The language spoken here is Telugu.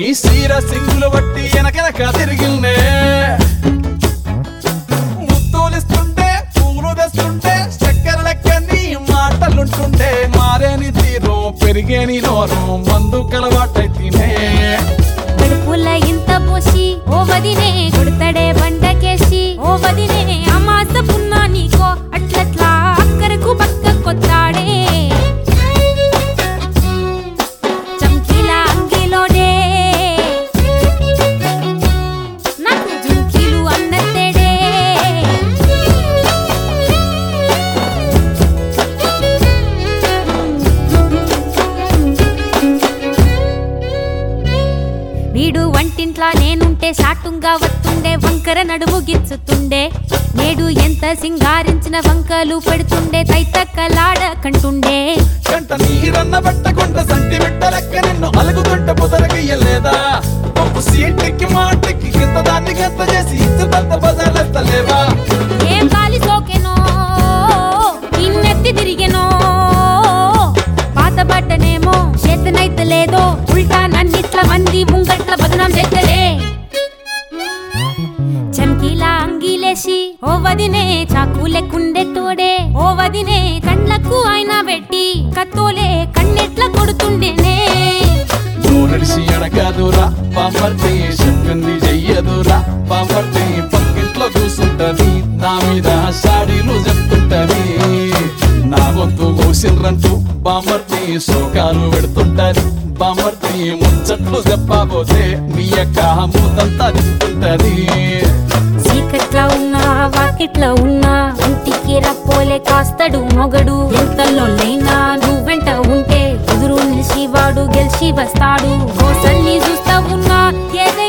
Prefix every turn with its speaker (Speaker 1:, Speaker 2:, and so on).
Speaker 1: సీర సింగులు బట్టి వెనకెనక తిరిగిల్నే ముత్తులిస్తుంటే పూలు తెస్తుంటే చక్కెర లెక్కని మాటలుంటుంటే మారేని తీరు పెరిగేని నోరు మందు కలవాటైతేనే
Speaker 2: కడుపుల ఇంత పోసి ఓ వదినే కొడతడే బండకేసి ఓ వదినే అమాస పున్నా నీకో అట్లట్లా అక్కరకు పక్క కొత్తాడే చంకీల అంగిలోనే నాకు జుంకీలు అన్నత్తేడే వీడు వంటింట్లా నేనుంటే సాటుంగా వస్తుండే వంకర నడుము గిచ్చుతుండే నేడు ఎంత సింగారించిన వంకలు పెడుతుండే తైతక్కలాడ కంటుండే
Speaker 1: కంట నీరన్న పట్టకుంట సంటి బిడ్డ లెక్క నిన్ను అలుగుతుంట పొదరగయ్యలేదా పప్పు సీటికి మాటికి గింత దాన్ని గంత చేసి ఇచ్చుతంత బజార్లెత్తలేవా
Speaker 2: ఏం గాలి సోకెనో ఇన్నెత్తి తిరిగెనో పాతబడ్డనేమో చేతనైతే లేదో ఉల్టా నన్నిట్ల మంది ముంగట్ల బదనాం చేద్దలే చమ్కీలా అంగీలేసి ఓ వదినే చాకులెక్కుండే తోడే ఓ వదినే కండ్లకు ఆయన పెట్టి కత్తోలే కన్నెట్ల కొడుతుండేనే
Speaker 1: నడిసి అడగదురా పాపర్తి చెప్పింది చెయ్యదురా పాపర్తి పక్కింట్లో కూసుంటది నా మీద సాడీలు చెప్తుంటది నా గొంతు కూసిండ్రంటూ బామర్తి శోకాలు పెడుతుంటది బామర్తి ముచ్చట్లు చెప్పబోతే మీ యొక్క మూతంతా తింటుంటది
Speaker 2: చీకట్లా ఉన్నా వాకిట్లా ఉన్నా ఇంటికి రప్పోలే కాస్తడు మొగడు ఎంతలోనైనా నువ్వెంట ఉంటే ఎదురు నిలిచి వాడు గెలిచి వస్తాడు కోసల్ని చూస్తా ఉన్నా ఏదే